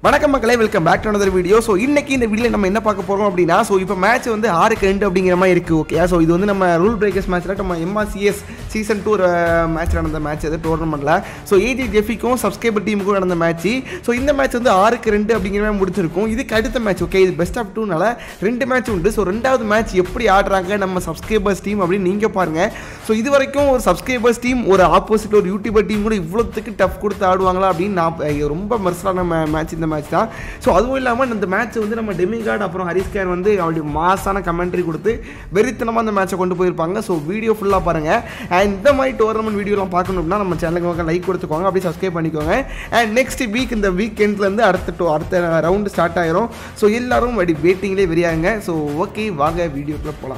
வணக்கம் மக்களே welcome back to another video so இன்னைக்கு இந்த வீடியோவில் நம்ம என்ன பார்க்க போகிறோம் அப்படின்னா ஸோ இப்போ மேட்ச் வந்து ஆறுக்கு ரெண்டு அப்படிங்கிற மாதிரி இருக்குது ஓகே ஸோ இது வந்து நம்ம ரூல் பிரேக்கர்ஸ் மேட்ச்சில் நம்ம எம்ஆர்சிஎஸ் சீசன் டூ மேட்ச் நடந்த மேட்ச் அது டோர்னமெண்ட்டில் ஸோ ஏஜி ஜெஃபிக்கும் சப்ஸ்கிரைபர் டீமுக்கும் நடந்த மேட்ச் ஸோ இந்த மேட்ச் வந்து ஆறுக்கு ரெண்டு அப்படிங்கிற மாதிரி முடிச்சிருக்கும் இதுக்கு அடுத்த மேட்ச் ஓகே இது பெஸ்ட் ஆஃப் டூனால ரெண்டு மேட்ச் உண்டு ஸோ ரெண்டாவது மேட்ச் எப்படி ஆடுறாங்க நம்ம சப்ஸ்கிரைபர்ஸ் டீம் அப்படின்னு நீங்கள் பாருங்கள் ஸோ இது வரைக்கும் ஒரு சப்ஸ்கிரைபர்ஸ் டீம் ஒரு ஆப்போசிட் ஒரு யூடியூபர் டீம் கூட இவ்வளோத்துக்கு டஃப் கொடுத்து ஆடுவாங்களா அப்படின்னு நான் ஐயோ, ரொம்ப மெர்சலான மேட்ச் இந்த மேட்ச் தான் ஸோ அதுவும் இல்லாமல் இந்த மேட்ச் வந்து நம்ம டெமிகார்டு அப்புறம் ஹரிஸ்கேர் வந்து அப்படி மாசான கமெண்ட்ரி கொடுத்து வெறித்தனமாக அந்த மேட்சை கொண்டு போயிருப்பாங்க ஸோ வீடியோ ஃபுல்லாக பாருங்கள் அண்ட் இந்த மாதிரி டோர்னமெண்ட் வீடியோலாம் பார்க்கணும்னா நம்ம சேனலுக்கு லைக் கொடுத்துக்கோங்க அப்படியே சப்ஸ்கிரைப் பண்ணிக்கோங்க அண்ட் நெக்ஸ்ட் வீக் இந்த வீக் எண்ட்லேருந்து அடுத்த டோ அடுத்த ரவுண்டு ஸ்டார்ட் ஆயிரும் ஸோ எல்லாரும் அப்படி வெயிட்டிங்லேயே வெறியாங்க ஸோ ஓகே வாங்க வீடியோக்குள்ளே போகலாம்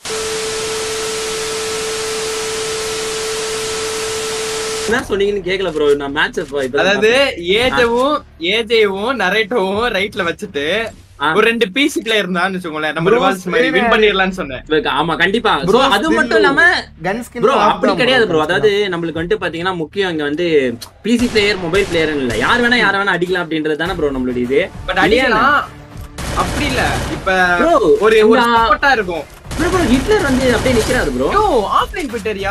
என்ன சொன்னீங்கன்னு கேக்கல ப்ரோ நான் மேட்ச் அதாவது ஏஜவும் ஏஜேவும் நரேட்டோவும் ரைட்ல வச்சுட்டு ஆ. ஒரு ரெண்டு பிசி பிளேயர் இருந்தான்னு வச்சுக்கோங்களேன் நம்ம Bro, ரிவால்ஸ் மாதிரி வின் பண்ணிடலாம்னு சொன்னேன் ஆமா கண்டிப்பா Bro, Bro, அது still மட்டும் இல்லாம கன் ஸ்கின் ப்ரோ அப்படி கிடையாது ப்ரோ அதாவது நம்மளுக்கு வந்துட்டு பாத்தீங்கன்னா முக்கியம் இங்க வந்து பிசி பிளேயர் மொபைல் பிளேயர் இல்ல யார் வேணா யார வேணா அடிக்கலாம் அப்படின்றது தானே ப்ரோ நம்மளுடைய இது பட் அடிக்கலாம் அப்படி இல்ல இப்ப ப்ரோ ஒரு ஒரு சப்போர்ட்டா இருக்கும் ப்ரோ ப்ரோ ஹிட்லர் வந்து அப்படியே நிக்கிறாரு ப்ரோ யோ ஆஃப்லைன் போயிட்டறியா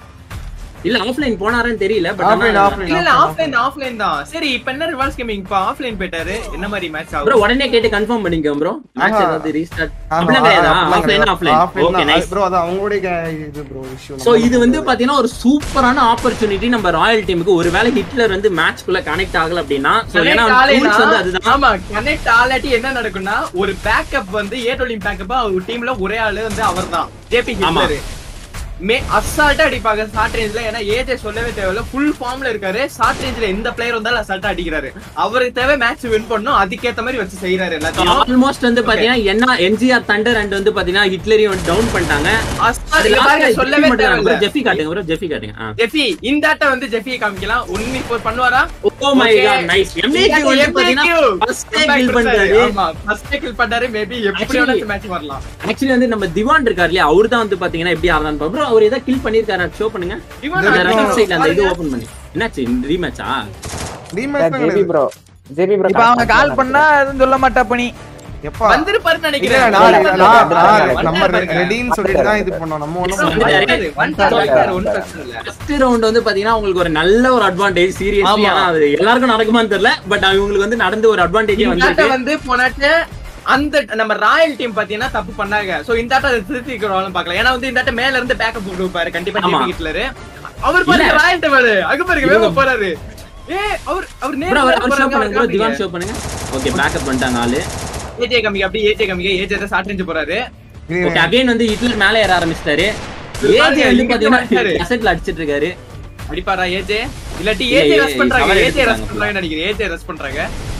இல்ல ஆஃப்லைன் போனாரான்னு தெரியல Offline, பட் offline. இல்ல இல்ல ஆஃப்லைன் ஆஃப்லைன் தான் சரி இப்ப என்ன ரிவால்ஸ் கேமிங் இப்ப ஆஃப்லைன் போயிட்டாரு என்ன மாதிரி மேட்ச் ப்ரோ ஆகும் உடனே கேட்டு கன்ஃபார்ம் பண்ணிக்கோ ப்ரோ மேட்ச் ஆஹா. ஏதாவது ரீஸ்டார்ட் அப்படிலாம் கிடையாதா offline offline okay nice bro அது அவங்களுடைய க- இது ப்ரோ இஷ்யூ சோ இது வந்து பாத்தீங்கன்னா ஒரு சூப்பரான ஆப்பர்ச்சுனிட்டி நம்ம ராயல் டீமுக்கு ஒருவேளை ஹிட்லர் வந்து மேட்ச்க்குள்ள கனெக்ட் ஆகல அப்படின்னா so ஏன்னா Connect tools வந்து ஆலைனா- அதுதான் ஆமா கனெக்ட் ஆலாட்டி என்ன நடக்கும்னா ஒரு பேக்கப் வந்து ஏடோலிங் பேக்கப் அவர் டீம்ல ஒரே ஆளு வந்து அவர்தான் ஜேபி ஆமா. ஹிட்லர் மே அசால்ட்டா அடிப்பாங்க ஷார்ட் ரேஞ்ச்ல ஏன்னா ஏஜே சொல்லவே தேவையில்ல ஃபுல் ஃபார்ம்ல இருக்காரு ஷார்ட் ரேஞ்ச்ல எந்த பிளேயர் வந்தாலும் அசால்ட்டா அடிக்கிறாரு அவருக்கு தேவை மேட்ச் வின் பண்ணும் அதுக்கேத்த மாதிரி வச்சு செய்யறாரு எல்லாத்தையும் ஆல்மோஸ்ட் வந்து பாத்தீங்கன்னா என்ன என்ஜிஆர் தண்டர் அண்ட் வந்து பாத்தீங்கன்னா ஹிட்லரையும் வந்து டவுன் பண்ணிட்டாங்க அசால்ட் இங்க பாருங்க சொல்லவே தேவையில்ல ஜெஃபி காட்டுங்க ப்ரோ ஜெஃபி காட்டுங்க ஆ. ஜெஃபி இந்த ஆட்ட வந்து ஜெஃபியை காமிக்கலாம் ஒன் ஃபோர் பண்ணுவாரா Oh my Okay. god, nice. MAQ வந்து பாத்தீங்கன்னா first day kill பண்றாரு. ஆமா ஃபர்ஸ்ட் கில் பண்ணாரு மேபி எப்படி Actually- வேணாலும் மேட்ச் வரலாம் Actually வந்து நம்ம திவான் இருக்கார் இல்லையா அவரு தான் வந்து பாத்தீங்கன்னா எப்படி ஆடுறான்னு ப்ரோ அவர் ஏதாவது கில் பண்ணிருக்காரு ஷோ பண்ணுங்க இவன் அந்த நான் ரைட் சைடுல அந்த இது பாருங்க. ஓபன் பண்ணி என்னாச்சு ரீமேட்சா ஜேபி ப்ரோ ஜேபி ப்ரோ இப்ப அவங்க கால் பண்ணா எதுவும் சொல்ல மாட்டா பண்ணி எப்பா வந்திருப்பாருன்னு இல்ல, நினைக்கிறேன் நான் வந்தாரு, நான் வந்தாரு, நான் நம்ம வந்தாரு பாருங்க. ரெடின்னு சொல்லிட்டு தான் இது பண்ணோம் நம்ம ஒண்ணும் வந்தாரு, பண்ண முடியாது. வந்தாரு, வந்தாரு, வந்தாரு, ஒண்ணும் பிரச்சனை இல்ல. ஃபர்ஸ்ட் ரவுண்ட் வந்து பாத்தீங்கன்னா உங்களுக்கு ஒரு நல்ல ஒரு அட்வான்டேஜ் சீரியஸ்லி ஆமா. ஆனா அது எல்லாருக்கும் நடக்குமான்னு தெரியல பட் இவங்களுக்கு வந்து நடந்து ஒரு அட்வான்டேஜே இந்த ஆட்ட வந்திருக்கு வந்து போனாட்டு அந்த நம்ம ராயல் டீம் பாத்தீங்கன்னா தப்பு பண்ணாங்க சோ இந்த ஆட்ட அதை திருத்திக்கிறோம் பாக்கலாம் ஏன்னா வந்து இந்த ஆட்ட மேல இருந்து பேக்கப் கொடுப்பாரு கண்டிப்பா ஆமா. ஜேபி ஹிட்லர் அவர் பாருங்க இல்ல. ராயல் டீம் அங்க பாருங்க வேகமா போறாரு ஏ அவர் அவர் ப்ரோ நேரா அவர் ஷோ போறாங்க, பண்ணுங்க ப்ரோ அவர் திவான் ஷோ பண்ணுங்க ஓகே பேக்கப் பண்ணிட்டாங்க ஆளு ஏஜே கம்மிங்க அப்படி ஏஜே கம்மிங்க ஏஜே தான் சாட்ரிஞ்சு போறாரு ஓகே அகைன் வந்து ஹிட்லர் மேல ஏற ஆரம்பிச்சிட்டாரு இது ஏஜே பாருங்க, வந்து இங்க பாத்தீங்கன்னா வந்துட்டாரு. கசெட்ல அடிச்சிட்டு இருக்காரு அடிப்பாரா ஏஜே இல்லாட்டி இல்ல, ஏஜே ஏ- ரஸ் பண்றாங்க cover ஏஜே ரஸ் எடுத்துட்டாங்க. பண்றாங்கன்னு நினைக்கிறேன் ஏஜே ரஸ் பண்றாங்க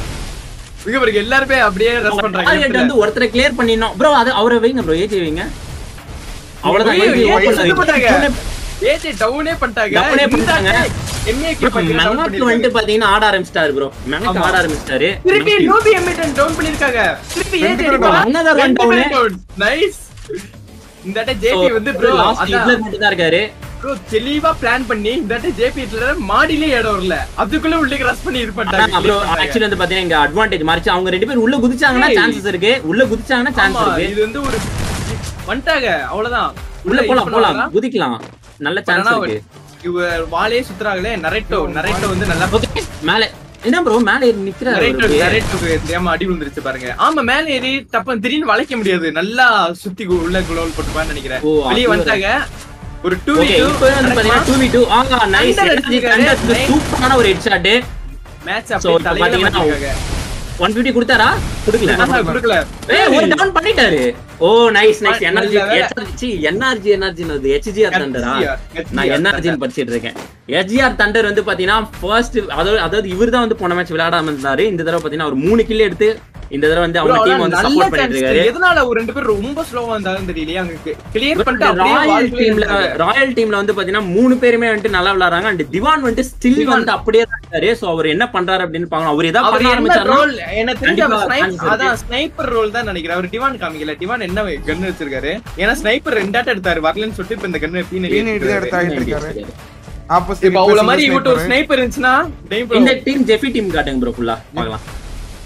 மிக பாருங்க எல்லாருமே அப்படியே ரஸ் டார்கெட் பண்றாங்க வந்து ஒருத்தரை கிளியர் பண்ணிடணும் ப்ரோ அது அவரை வைங்க ப்ரோ ஏஜே வைங்க அவ்வளவுதான் ஐயோ, AJ AJ open சுத்து போட்டாங்க. ஆயிடுச்சு. ஏஜே டவுனே பண்ணிட்டாங்க Down ஏ பண்ணிட்டாங்க. எம்ஏக்கு மெங்காக்கு வந்துட்டு பாத்தீங்கன்னா ஆட ஆரம்பிச்சிட்டாரு ப்ரோ மெங்காக்கு ஆமா. ஆட ஆரம்பிச்சிட்டாரு திருப்பி நூபி எம்ஏடன் டவுன் பண்ணிருக்காங்க திருப்பி ஏஜே ரெண்டு பேரும் Another one down. நைஸ் இந்த ஆட்ட ஜேபி வந்து ப்ரோ லாஸ்ட் ஹிட்லர் மட்டும் தான் இருக்காரு ப்ரோ தெளிவா பிளான் பண்ணி இந்த ஆட்ட ஜேபி ஹிட்லர் மாடியிலே இடம் வரல அதுக்குள்ள உள்ளே ரஸ் பண்ணி ப்ரோ இருப்பாங்க ஆக்சுவலி வந்து பாத்தீங்கன்னா இங்க அட்வான்டேஜ் மாறிச்சு அவங்க ரெண்டு பேரும் உள்ள குதிச்சாங்கன்னா ஏய். சான்சஸ் இருக்கு உள்ள குதிச்சாங்கன்னா சான்ஸ் ஆமா இருக்கு இது வந்து ஒரு வந்துட்டாங்க அவ்வளவுதான் உள்ள இது போலாம் போலாம் பண்ணுவாங்களா? குதிக்கலாம் நல்ல சான்ஸ் ஆனா இருக்கு இவ வாளே சுத்துறாங்களே நரேட்டோ நரேட்டோ வந்து நல்லா Okay, மேல என்ன ப்ரோ மேல ஏறி நிக்கிறாரு நரேட்டோ அவரு. நரேட்டோக்கு தெரியாம அடி விழுந்துருச்சு பாருங்க ஆமா மேல ஏறி தப்ப திடீர்னு வளைக்க முடியாது நல்லா சுத்தி கு- உள்ள குளோல் போட்டுப்பான்னு நினைக்கிறேன் ஓ, வெளிய அது வந்துட்டாங்க ஒரு டூ Okay, இப்போ வந்து பாத்தீங்கன்னா 2v2 ஆமா நைஸ் Thunder அடிச்சிருக்காரு. Nice. சூப்பரான ஒரு ஹெட் ஷாட் மேட்ச் So, அப்படியே இப்ப தலையில பாத்தீங்கன்னா மாட்டிருக்காங்க 150 கொடுத்தாரா கொடுக்கல ஆஹா, கொடுக்கல ஏய் ஒரு டவுன் பண்ணிட்டாரு ஓ நைஸ் நைஸ் நல்ல எனர்ஜி வேலை. சி எனர்ஜி எனர்ஜி ஹெச்ஜிஆர் தண்டரா HGR, நான் எனர்ஜின்னு படிச்சிட்டு இருக்கேன் ஹெச்ஜிஆர் தண்டர் வந்து பாத்தீங்கன்னா ஃபர்ஸ்ட் அதாவது அதாவது இவர் தான் வந்து போன மேட்ச் விளையாடாம இருந்தாரு இந்த தடவை பாத்தீங்கன்னா ஒரு மூணு கில் எடுத்து இந்த தடவை வந்து Bro, அவங்க டீம் ஆனா வந்து நல்ல சப்போர்ட் பண்ணிட்டு chance. இருக்காரு எதனால ஒரு ரெண்டு பேர் ரொம்ப ஸ்லோவா இருந்தாலும் தெரியலையே அங்க கிளியர் பண்ணிட்டு அப்படியே ராயல் வாழ்க்கையில டீம்ல இருந்தாங்க. ராயல் டீம்ல வந்து பாத்தீங்கன்னா மூணு பேருமே வந்துட்டு நல்லா விளையாடுறாங்க அண்ட் திவான் வந்துட்டு ஸ்டில் திவான். வந்து அப்படியே தான் இருக்காரு சோ அவர் என்ன பண்றாரு அப்படின்னு பாக்கணும் அவர் ஏதாவது அவர் பண்ண என்ன ஆரம்பிச்சாருன்னா ரோல் எனக்கு தெரிஞ்ச அவர் கண்டிப்பா snipe- chances இருக்கு. அதான் ஸ்னைப்பர் ரோல் தான் நினைக்கிறேன் அவர் டிவான் காமிக்கல டிவான் என்ன கன் வச்சிருக்காரு ஏன்னா ஸ்னைப்பர் ரெண்டாட்ட எடுத்தாரு வரலன்னு சொல்லிட்டு இப்ப இந்த கன் Clean எடுத்து பீன எடுத்து ஆகிட்டு இருக்காரு ஆப்போசிட் இப்ப அவ்வளவு மாதிரி இவட்டு ஒரு ஸ்னைப்பர் இருந்துச்சுன்னா டேய் bro, இந்த டீம் ஜெஃபி டீம் காட்டுங்க ப்ரோ ஃபுல்லா பார்க்கலாம்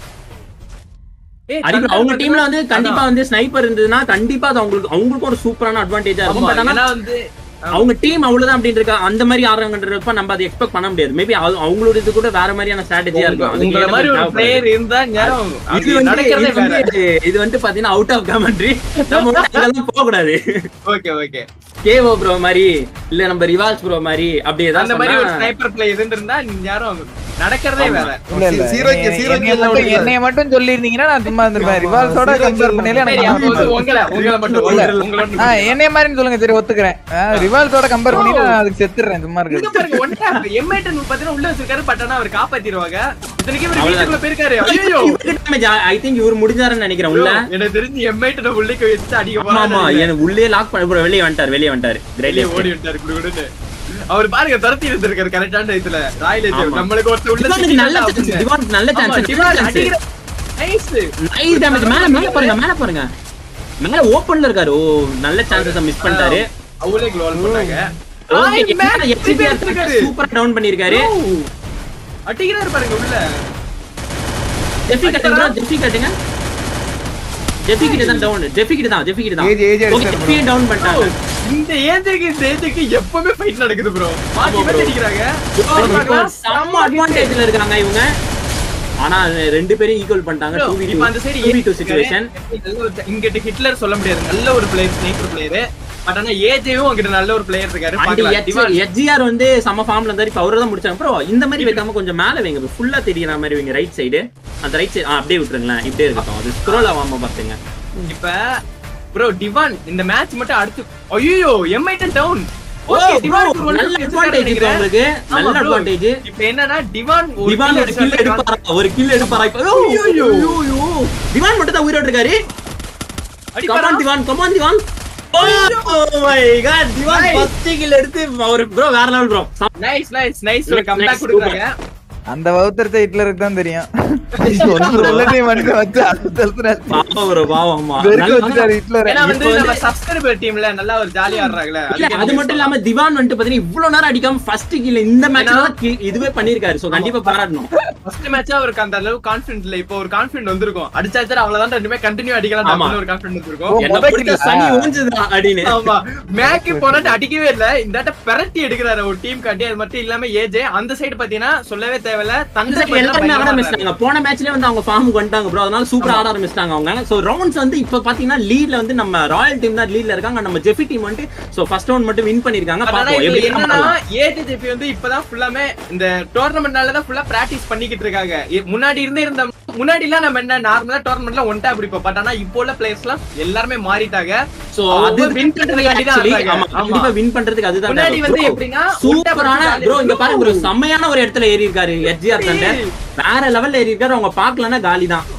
ஏய், அடி bro, thunder அவங்க டீம்ல மட்டும் வந்து தான். கண்டிப்பா வந்து ஸ்னைப்பர் இருந்ததுன்னா கண்டிப்பா அது அவங்களுக்கு அவங்களுக்கும் ஒரு சூப்பரான அட்வான்டேஜா ஆமா, இருக்கும் பட் ஆனா ஏன்னா வந்து அவங்க டீம் அவ்வளவுதான் அப்படின்னு இருக்கா அந்த மாதிரி ஆடுறாங்கன்றப்ப நம்ம அதை எக்ஸ்பெக்ட் பண்ண முடியாது மேபி அவங்களோட இது கூட வேற மாதிரியான ஸ்ட்ராட்டஜியா இருக்கும் அதுக்கு உங்கள ஏத்த மாதிரி ஒரு தேவைப்படாது. பிளேயர் இருந்தா நேரம் இது அது வந்து நடக்கிறதே இது வேற வந்து இது வந்து பாத்தீங்கன்னா அவுட் ஆஃப் கமெண்ட்ரி நம்ம வந்து அங்கெல்லாம் போக கூடாது ஓகே ஓகே கேவோ ப்ரோ மாதிரி இல்ல நம்ம ரிவால்ஸ் ப்ரோ மாதிரி அப்படி அந்த ஏதாவது மாதிரி ஒரு சொன்னா- ஸ்னைப்பர் பிளே இருந்திருந்தா யாரும் நடக்கிறதே வேற இல்ல இல்ல சீரோக்கு- என்னைய- சீரோக்கு என்னைய எல்லாம் மட்டும் விடல. என்னைய மட்டும் சொல்லியிருந்தீங்கன்னா நான் சும்மா இருந்திருப்பேன் ரிவால்ஸோட சீரோக்கு கம்பேர் எல்லாம் பண்ணல சரி, எனக்கு அப்போ வந்து உங்களை உங்களை மட்டும் உங்களை உங்களை ஆ, என்னைய மாதிரின்னு சொல்லுங்க சரி ஒத்துக்கிறேன் ரிவால்ஸோட கம்பேர் பண்ணி நான் அதுக்கு செத்துறேன் சும்மா இங்க இருக்கு பாருங்க ஒன் டேப் எம்ஐடன் பாத்தீங்கன்னா உள்ள வச்சிருக்காரு பட் ஆனா அவர் காப்பாத்திடுவாங்க இத்தனைக்கு இவர் அவ்வளவுதான். வீட்டுக்குள்ள போயிருக்காரு ஐயோ இவருக்கு damage, I think இவர் முடிஞ்சாருன்னு நினைக்கிறேன் உள்ள எனக்கு தெரிஞ்சு எம்ஐடன் உள்ளே வச்சு அடிக்க ஆமா ஆமா போறாரு எனக்கு உள்ளே லாக் பண்ண bro, வெளியே வந்துட்டாரு வெளியே வந்துட்டாரு வெளியே கிரேட் ஓடி விட்டாரு குடு குடுன்னு அவர் பாருங்க துரத்தி இருந்திருக்காரு கரெக்டான இதுல ராயல் ஆமா. நம்மளுக்கு ஒருத்தர் உள்ள திவானுக்கு நல்ல சிக்கிட்டாரு சான்ஸ் அப்படின்னு. திவான் நல்ல ஆமா, சான்ஸ் திவான் அடிக்கிற நைஸ் நைஸ் டேமேஜ் மேல மேல பாருங்க மேல பாருங்க மேல ஓபன்ல இருக்காரு ஓ நல்ல சான்சஸ் மிஸ் பண்ணிட்டாரு அவளே க்ளோல் பண்ணாங்க ஓகே ஆய், man, திருப்பி எடுத்திருக்காரு. சூப்பரா டவுன் பண்ணிருக்காரு ஓ, அடிக்கிறாரு பாருங்க உள்ள ஜெஃபி கட்டுங்க bro, ஜெஃபி கட்டுங்க ஜெஃபி கிட்ட தான் டவுன் ஜெஃபி கிட்ட தான் ஜெஃபி கிட்ட தான் ஏஜ் ஏஜ் ஓகே அடிச்சாரு ஜெஃபி டவுன் பண்ணிட்டாங்க இந்த ஏஜுக்கு இந்த ஏஜுக்கு எப்பவுமே ஃபைட் நடக்குது ப்ரோ மாத்தி ஆமா bro. மாத்தி அடிக்கிறாங்க இப்போ செம்ம அட்வான்டேஜ்ல இருக்காங்க இவங்க ஆனா ரெண்டு பேரும் ஈக்குவல் பண்ணிட்டாங்க Bro, 2v2 இப்ப அந்த சைடு 2v2 சிச்சுவேஷன் இங்கிட்ட ஹிட்லர் சொல்ல முடியாது நல்ல ஒரு பிளேயர் ஸ்னைப்பர் பிளேயர் பட் ஆனா ஏஜேவும் அங்கிட்ட நல்ல ஒரு பிளேயர் இருக்காரு அண்ட் பாக்கலாம் திவான் எச்ஜிஆர் வந்து செம்ம ஃபார்ம்ல இருந்தாரு இப்ப அவரை தான் முடிச்சாங்க ப்ரோ இந்த மாதிரி வைக்காம கொஞ்சம் மேல வைங்க ஃபுல்லா தெரியற மாதிரி வைங்க ரைட் சைடு அந்த ரைட் சைடு அப்படியே விட்டுருங்களேன் இப்படியே இருக்கட்டும் அது ஸ்க்ரோல் ஆகாம பாத்துங்க இப்ப ப்ரோ டிவான் இந்த மேட்ச் மட்டும் அடுத்து ஐயோ எம்ஐடன் டவுன் ஓ bro, நல்ல அட்வான்டேஜ் இப்போ உங்களுக்கு நல்ல அட்வான்டேஜ் இப்ப என்னன்னா டிவான் ஒரு திவான் kill ஒரு கில் அடிச்சாரு. எடுப்பாரா ஒரு கில் எடுப்பாரா இப்போ ஐயோ, ஐயோ. ஐயோ திவான் மட்டும் தான் உயிரோட இருக்காரு அடிப்பாரா? Come on Diwan come on Diwan oh my god Diwan Nice. First kill எடுத்து அவர் ப்ரோ வேற level bro nice nice nice ஒரு Next, கம்பேக் next, கொடுக்குறாங்க அந்த வகுத்தரத்தை ஹிட்லருக்கு தான் தெரியும் ஒன்று ரெண்டு மனுஷன் வச்சு அது தள்ளுறாரு. பாவம் ப்ரோ பாவம் ஆமா வெறுக்க வச்சுட்டாரு ஹிட்லரை. ஏன்னா வந்து இப்போ வந்து- நம்ம சப்ஸ்கிரைபர் டீம்ல நல்லா ஒரு ஜாலியா ஆடுறாங்கல்ல இல்ல அது மட்டும் இல்லாம திவான் வந்துட்டு பாத்தீங்கன்னா இவ்வளவு நேரம் அடிக்காம ஃபர்ஸ்ட் கில் இந்த மேட்ச் தான் ki- இதுவே பண்ணிருக்காரு சோ கண்டிப்பா பாராட்டணும் ஃபர்ஸ்ட் மேட்சா அவருக்கு அந்த அளவு கான்ஃபிடன்ட் இல்ல இப்போ ஒரு கான்ஃபிடன்ட் வந்திருக்கும் அடிச்சாச்சா அவ்வளவுதான் ரெண்டுமே கண்டினியூ அடிக்கலாம் ஆமா. அப்படின்னு ஒரு கான்ஃபிடன்ட் ஓ, வந்திருக்கும் என்ன மொத பிடிச்ச kill ஆ? சனி ஊஞ்சதுடா அப்படின்னு ஆமா மேக்கு போனாட்டு அடிக்கவே இல்ல இந்த பெரட்டி எடுக்கிறாரு ஒரு டீம் காட்டி அது மட்டும் இல்லாம ஏஜே அந்த சைடு பாத்தீங்கன்னா சொல்லவே தேவையில்ல அந்த தந்தை side எல்லாருமே ஆட ஆரம்பிச்சிட்டாங்க போன மேட்ச்லயே வந்து அவங்க ஃபார்முக்கு வந்துட்டாங்க ப்ரோ அதனால சூப்பரா ஆட ஆரம்பிச்சிட்டாங்க அவங்க சோ ரவுண்ட்ஸ் வந்து இப்ப பாத்தீங்கன்னா லீட்ல வந்து நம்ம ராயல் டீம் தான் லீட்ல இருக்காங்க நம்ம ஜெஃபி டீம் வந்து சோ ஃபர்ஸ்ட் ரவுண்ட் மட்டும் வின் பண்ணிருக்காங்க ஆனா பாப்போம் இதுல எப்படி என்னன்னா பண்ணலாம். ஏஜேஜேபி வந்து இப்பதான் ஃபுல்லாமே இந்த டோர்னமெண்ட்னால தான் ஃபுல்லா பிராக்டிஸ் பண்ணிக்கிட்டு இருக்காங்க இ- முன்னாடி இருந்தே இருந்த முன்னாடி எல்லாம் நம்ம என்ன நார்மலா டோர்னமெண்ட்ல ஒன் டேப் பிடிப்போம் பட் ஆனா இப்போ உள்ள பிளேயர்ஸ் எல்லாம் எல்லாருமே மாறிட்டாங்க சோ அவங்க அது win வின் பண்றதுக்காண்டி பண்றதுக்கு தான் actually, ஆடுறாங்க. ஆமா ஆமா. கண்டிப்பா வின் பண்றதுக்கு அதுதான் முன்னாடி தேவை. வந்து Bro, எப்படின்னா சூப்பரான ஒன் ப்ரோ இங்க பாருங்க ப்ரோ செம்மையான ஒரு இடத்துல ஏறி இருக்காரு எஸ்ஜிஆர் தண்டர் வேற லெவல்ல ஏறி இருக்காரு அவங்க பாக்கலன்னா காலி தான்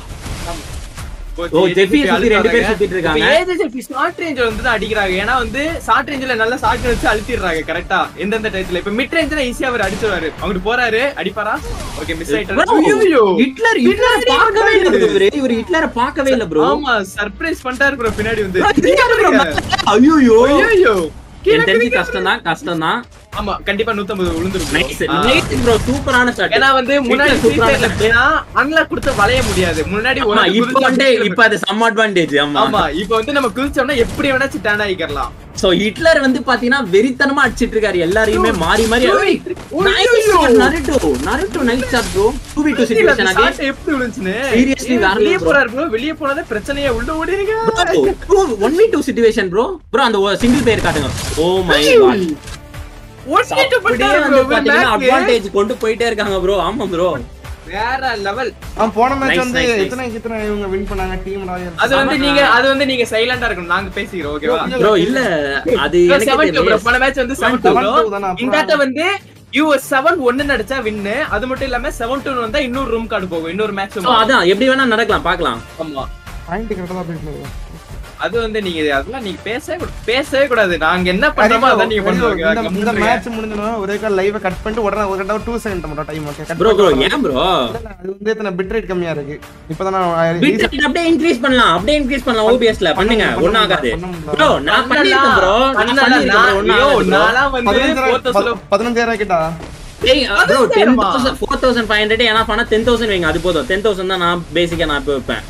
ஓ, ஜெஃபி சுத்தி ரெண்டு பேர் சுத்திட்டு இருக்காங்க. ஏஜேஜேபி ஷார்ட் ரேஞ்ச் வந்து தான் அடிக்கிறாங்க ஏன்னா வந்து ஷார்ட் ரேஞ்ச்ல நல்லா ஷார்ட் வச்சு அழுத்திடுறாங்க கரெக்டா எந்தெந்த டயத்துல இப்ப மிட் ரேஞ்ச்ல ஈஸியா அவர் அடிச்சிருவாரு அவங்கிட்டு போறாரு அடிப்பாரா ஓகே மிஸ் Bro, ஆயிட்டாரு ஹிட்லர் ஹிட்லர் பார்க்கவே இல்ல bro இவரு இவர் ஹிட்லரை பார்க்கவே இல்ல ப்ரோ ஆமா சர்ப்ரைஸ் பண்ணிட்டாரு ப்ரோ பின்னாடி வந்து ஐயோ ஐயோ என் தெரிஞ்சு கஷ்டம் தான் கஷ்டம் தான் ஆமா கண்டிப்பா 150 விழுந்துரும் நைஸ் bro. ஆ. நைஸ் ப்ரோ சூப்பரான ஸ்டார்ட் ஏன்னா வந்து முன்னாடி சூப்பரான சூப்பரான எப்படின்னா அன்லாக் கொடுத்து வளைய முடியாது முன்னாடி ஒரு ஆமா ஆள் இப்போ குதிச்சா வந்து குதிச்சிடணும். இப்போ அது சம் அட்வான்டேஜ் ஆமா ஆமா இப்போ வந்து நம்ம குதிச்சோம்னா எப்படி வேணாச்சும் டேன் ஆகிக்கலாம் சோ ஹிட்லர் வந்து பாத்தீங்கன்னா வெறித்தனமா அடிச்சிட்டு இருக்காரு எல்லாரையுமே மாறி மாறி nice Naruto Naruto nice shot bro 2v2 situation ஆகி எப்படி விழுந்துச்சுன்னு Seriously, ஏய், வேற வெளியே level bro. போறாரு ப்ரோ வெளியே போனதே பிரச்சனையே உள்ள ஓடிருங்க bro 1v2 situation bro bro அந்த சிங்கிள் பிளேயர் காட்டுங்க ஓ மை காட் ஓட்டிட்டு அப்படியே போட்டாரு வந்து bro, பாத்தீங்கன்னா back. அட்வான்டேஜ் கொண்டு போயிட்டே இருக்காங்க ப்ரோ ஆமா ப்ரோ வேற லெவல் அவன் போன மேட்ச் Nice, வந்து nice, nice. எத்தனை எத்தனை இவங்க வின் பண்ணாங்க டீம் ராயல் அது வந்து நீங்க அது வந்து நீங்க சைலண்டா இருக்கணும் நாங்க பேசிக்கிறோம் ஓகேவா ப்ரோ இல்ல அது எனக்கு செவன் டூ தெரியல போன மேட்ச் வந்து செவன் டூ Seven two தானே, அப்புறம் இந்த வந்து யூஎஸ் செவன் ஒன்னு நடிச்சா வின்னு அது மட்டும் இல்லாம செவன் டூ வந்தா இன்னொரு ரூம் கார்டு போகும் இன்னொரு மேட்ச் So, அதான் எப்படி வேணா நடக்கலாம் பார்க்கலாம் ஆமா பாயிண்ட் கரெக்டா தான் பேசுனது அது வந்து நீங்க அதெல்லாம் நீங்க பேசவே கூடாது. பேசவே கூடாது நாங்க என்ன பண்றோமோ அதான் நீங்க பண்ணுவாங்க இந்த- இந்த மேட்ச் முடிஞ்சோன்னா ஒரே கால் லைவ் கட் பண்ணிட்டு உடனே ஒரு கரெக்டா டூ செகண்ட் மட்டும் டைம் ஓகே ப்ரோ ப்ரோ ஏன் ப்ரோ அது வந்து எத்தனை பிட் ரேட் கம்மியா இருக்கு இப்பதான் நான் பிட் ரேட் அப்படியே இன்க்ரீஸ் பண்ணலாம் அப்படியே இன்க்ரீஸ் பண்ணலாம் ஓபிஎஸ்ல பண்ணுங்க பண்ண ஒண்ணும் ஆகாது பண்ண முடியல. ப்ரோ நான் பண்ணிருக்கேன் ப்ரோ நான் பண்ணலாம். பண்ணிருக்கேன் bro, ஒண்ணும் ஐயோ, ஆகாது bro. நான்லாம் வந்து fourth floor- பதினஞ்சாயிரம் பதினஞ்சாயிரம் கிட்டா டேய் ப்ரோ பதினஞ்சாயிரமா? 10000 4500 ஏனா பண்ணா 10000 வைங்க அது போதும் 10000 தான் நான் பேசிக்கா நான் இப்ப வைப்பேன்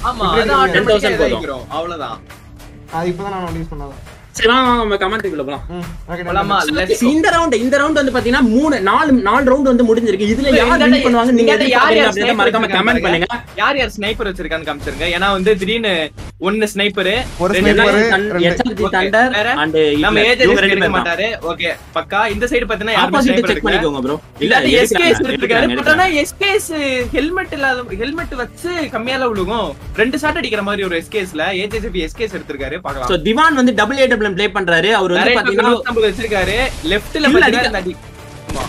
ஆமா Victory அதான் team. automatic ஆ 10,000 போதும். இதாகிக்கிறோம். அவ்வளவுதான் அது இப்பதான் நான் யூஸ் பண்ணாதான் சரி வாங்க வாங்க, நம்ம கமெண்ட்டுக்குள்ள போலாம் ம் ஓகே போலாமா? Let's go. இந்த ரவுண்ட் இந்த ரவுண்ட் வந்து பாத்தீங்கன்னா மூணு நாலு நாலு ரவுண்ட் வந்து முடிஞ்சிருக்கு இதுல இந்த யார் இடத்துல- வின் பண்ணுவாங்க நீங்க இந்த இடத்துல யார் யார் அப்படின்றத sniper மறக்காம வச்சிருக்காங்க கமெண்ட் பண்ணுங்க பாருங்க. யார் யார் ஸ்னைப்பர் வச்சிருக்கான்னு காமிச்சிருங்க ஏன்னா வந்து திடீர்னு ஒன்னு ஸ்னைப்பர் ஒரு ரெண்டு sniper, பேரும் ரெண்டு. எச்ஆர்ஜி Okay, தண்டர் வேற? அண்ட் நம்ம ஏஜென்ட் இவங்க ரெண்டு எடுக்க பேரும் மாட்டாரு ஓகே பக்கா இந்த சைடு பாத்தீங்கன்னா யாருமே ஆப்போசிட் sniper செக் எடுக்கல. பண்ணிக்கோங்க ப்ரோ இல்ல இல்ல எஸ்கேஸ் எடுக்கிறாங்க, எடுத்திருக்காரு பட் எடுக்கிறாங்க. ஆனா எஸ்கேஸ் ஹெல்மெட் இல்லாத ஹெல்மெட் வச்சு கம்மியால விழுகும் ரெண்டு ஷாட் அடிக்கிற மாதிரி ஒரு எஸ்கேஸ்ல ஏஜேஜிபி எஸ்கேஸ் எடுத்திருக்காரு சோ பார்க்கலாம் திவான் வந்து டபுள் ஏ டபுள் ப்ளே பண்றாரு அவர் வந்து நிறைய பாத்தீங்கன்னா பக்கம் வச்சிருக்காரு லெஃப்ட்ல இல்ல, பாத்தீங்கன்னா அடிக்க- இந்த அடி ஆமா.